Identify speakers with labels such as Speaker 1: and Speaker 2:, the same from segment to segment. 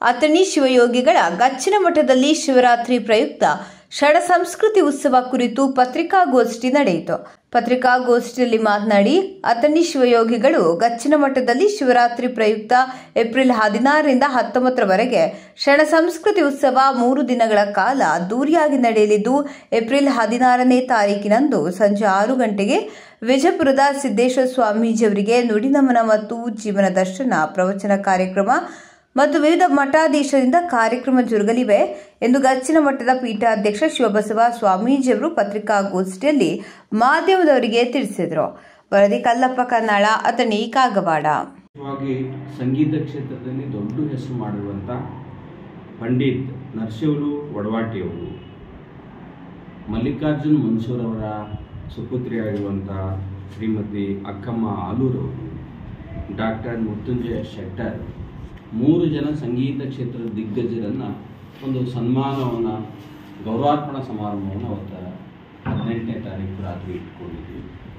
Speaker 1: ಅಥಣಿ ಶಿವಯೋಗಿಗಳ ಗಚ್ಚಿನ ಮಠದಲ್ಲಿ ಶಿವರಾತ್ರಿ ಪ್ರಯುಕ್ತ ಷಡ ಸಂಸ್ಕೃತಿ ಉತ್ಸವ ಕುರಿತು ಪತ್ರಿಕಾಗೋಷ್ಠಿ ನಡೆಯಿತು ಪತ್ರಿಕಾಗೋಷ್ಠಿಯಲ್ಲಿ ಮಾತನಾಡಿ ಅಥಣಿ ಶಿವಯೋಗಿಗಳು ಗಚ್ಚಿನ ಮಠದಲ್ಲಿ ಶಿವರಾತ್ರಿ ಪ್ರಯುಕ್ತ ಏಪ್ರಿಲ್ ಹದಿನಾರರಿಂದ ಹತ್ತೊಂಬತ್ತರವರೆಗೆ ಷಣ ಸಂಸ್ಕೃತಿ ಉತ್ಸವ ಮೂರು ದಿನಗಳ ಕಾಲ ಅದ್ದೂರಿಯಾಗಿ ನಡೆಯಲಿದ್ದು ಏಪ್ರಿಲ್ ಹದಿನಾರನೇ ತಾರೀಕಿನಂದು ಸಂಜೆ ಆರು ಗಂಟೆಗೆ ವಿಜಯಪುರದ ಸಿದ್ದೇಶ್ವರ ಸ್ವಾಮೀಜಿಯವರಿಗೆ ನುಡಿನಮನ ಮತ್ತು ಜೀವನ ದರ್ಶನ ಪ್ರವಚನ ಕಾರ್ಯಕ್ರಮ ಮತ್ತು ವಿವಿಧ ಮಠಾಧೀಶರಿಂದ ಕಾರ್ಯಕ್ರಮ ಜರುಗಲಿವೆ ಎಂದು ಗಚ್ಚಿನ ಮಠದ ಪೀಠಾಧ್ಯಕ್ಷ ಶಿವಬಸವ ಸ್ವಾಮೀಜಿಯವರು ಪತ್ರಿಕಾಗೋಷ್ಠಿಯಲ್ಲಿ ಮಾಧ್ಯಮದವರಿಗೆ ತಿಳಿಸಿದರು ವರದಿ ಕಲ್ಲಪ್ಪ ಕನ್ನಾಳ ಅಥಣಿ ಕಾಗವಾಡ
Speaker 2: ಮುಖ್ಯವಾಗಿ ಸಂಗೀತ ಕ್ಷೇತ್ರದಲ್ಲಿ ದೊಡ್ಡ ಹೆಸರು ಮಾಡಿರುವಂಥ ಪಂಡಿತ್ ನರಸಿಂಹರು ಒಡವಾಟಿಯವರು ಮಲ್ಲಿಕಾರ್ಜುನ್ ಮನ್ಸೂರವರ ಸುಪುತ್ರಿಯಾಗಿರುವಂಥ ಶ್ರೀಮತಿ ಅಕ್ಕಮ್ಮ ಆಲೂರವರು ಡಾಕ್ಟರ್ ಮೃತ್ಯುಂಜಯ ಶೆಟ್ಟರ್ ಮೂರು ಜನ ಸಂಗೀತ ಕ್ಷೇತ್ರದ ದಿಗ್ಗಜರನ್ನು ಒಂದು ಸನ್ಮಾನವನ್ನು ಗೌರವಾರ್ಪಣಾ ಸಮಾರಂಭವನ್ನು ಅವತ್ತ ಹದಿನೆಂಟನೇ ತಾರೀಕು ರಾತ್ರಿ ಇಟ್ಕೊಂಡಿದ್ವಿ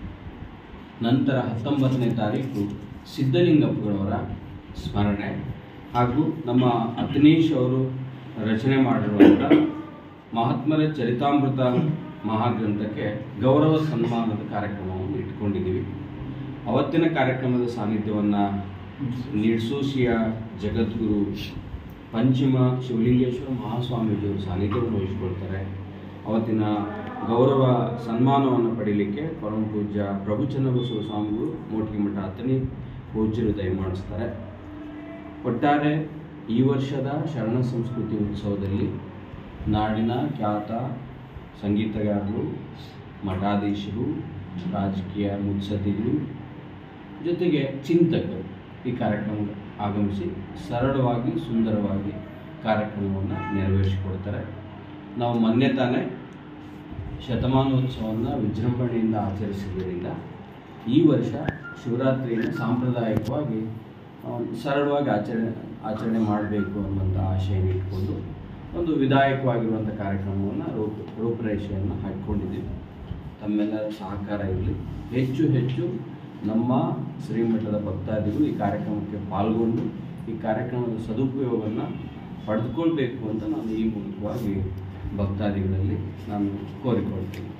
Speaker 2: ನಂತರ ಹತ್ತೊಂಬತ್ತನೇ ತಾರೀಕು ಸಿದ್ಧಲಿಂಗಪ್ಪಗಳವರ ಸ್ಮರಣೆ ಹಾಗೂ ನಮ್ಮ ಅತನೀಶ್ ಅವರು ರಚನೆ ಮಾಡಿರುವಂಥ ಮಹಾತ್ಮರ ಚರಿತಾಮೃತ ಮಹಾಗ್ರಂಥಕ್ಕೆ ಗೌರವ ಸನ್ಮಾನದ ಕಾರ್ಯಕ್ರಮವನ್ನು ಇಟ್ಕೊಂಡಿದ್ದೀವಿ ಅವತ್ತಿನ ಕಾರ್ಯಕ್ರಮದ ಸಾನ್ನಿಧ್ಯವನ್ನು ನಿರ್ಸೂಸಿಯ ಜಗದ್ಗುರು ಪಂಚಮ ಶಿವಲಿಂಗೇಶ್ವರ ಮಹಾಸ್ವಾಮೀಜಿಯವರು ಸಾನ್ನಿಧ್ಯವನ್ನು ವಹಿಸಿಕೊಳ್ತಾರೆ ಅವತ್ತಿನ ಗೌರವ ಸನ್ಮಾನವನ್ನು ಪಡೀಲಿಕ್ಕೆ ಪರಮ ಪೂಜ್ಯ ಪ್ರಭುಚನ್ನಬಸವ ಸ್ವಾಮಿಗಳು ಮೋಟಿಗೆ ಮಠ ಹತ್ತನೇ ಪೂಜ್ಯರು ದಯಮಾಡಿಸ್ತಾರೆ ಒಟ್ಟಾರೆ ಈ ವರ್ಷದ ಶರಣ ಸಂಸ್ಕೃತಿ ಉತ್ಸವದಲ್ಲಿ ನಾಡಿನ ಖ್ಯಾತ ಸಂಗೀತಗಾರರು ಮಠಾಧೀಶರು ರಾಜಕೀಯ ಮುತ್ಸದ್ದಿಗಳು ಜೊತೆಗೆ ಚಿಂತಕರು ಈ ಕಾರ್ಯಕ್ರಮಕ್ಕೆ ಆಗಮಿಸಿ ಸರಳವಾಗಿ ಸುಂದರವಾಗಿ ಕಾರ್ಯಕ್ರಮವನ್ನು ನೆರವೇರಿಸಿಕೊಡ್ತಾರೆ ನಾವು ಮೊನ್ನೆ ತಾನೇ ಶತಮಾನೋತ್ಸವವನ್ನು ವಿಜೃಂಭಣೆಯಿಂದ ಆಚರಿಸಿದ್ದರಿಂದ ಈ ವರ್ಷ ಶಿವರಾತ್ರಿಯನ್ನು ಸಾಂಪ್ರದಾಯಿಕವಾಗಿ ಆ, ಸರಳವಾಗಿ ಆಚರಣೆ ಆಚರಣೆ ಮಾಡಬೇಕು ಅನ್ನುವಂಥ ಆಶೆಯನ್ನು ಇಟ್ಕೊಂಡು ಒಂದು ವಿಧಾಯಕವಾಗಿರುವಂಥ ಕಾರ್ಯಕ್ರಮವನ್ನು ರೂಪ ರೂಪರೇಷೆಯನ್ನು ಹಾಕಿಕೊಂಡಿದ್ದೀವಿ ತಮ್ಮೆಲ್ಲರ ಸಹಕಾರ ಇರಲಿ ಹೆಚ್ಚು ಹೆಚ್ಚು ನಮ್ಮ ಶ್ರೀಮಠದ ಭಕ್ತಾದಿಗಳು ಈ ಕಾರ್ಯಕ್ರಮಕ್ಕೆ ಪಾಲ್ಗೊಂಡು ಈ ಕಾರ್ಯಕ್ರಮದ ಸದುಪಯೋಗವನ್ನು ಪಡೆದುಕೊಳ್ಬೇಕು ಅಂತ ನಾನು ಈ ಮೂಲಕವಾಗಿ ಭಕ್ತಾದಿಗಳಲ್ಲಿ ನಾನು ಕೋರಿಕೊಳ್ತೀನಿ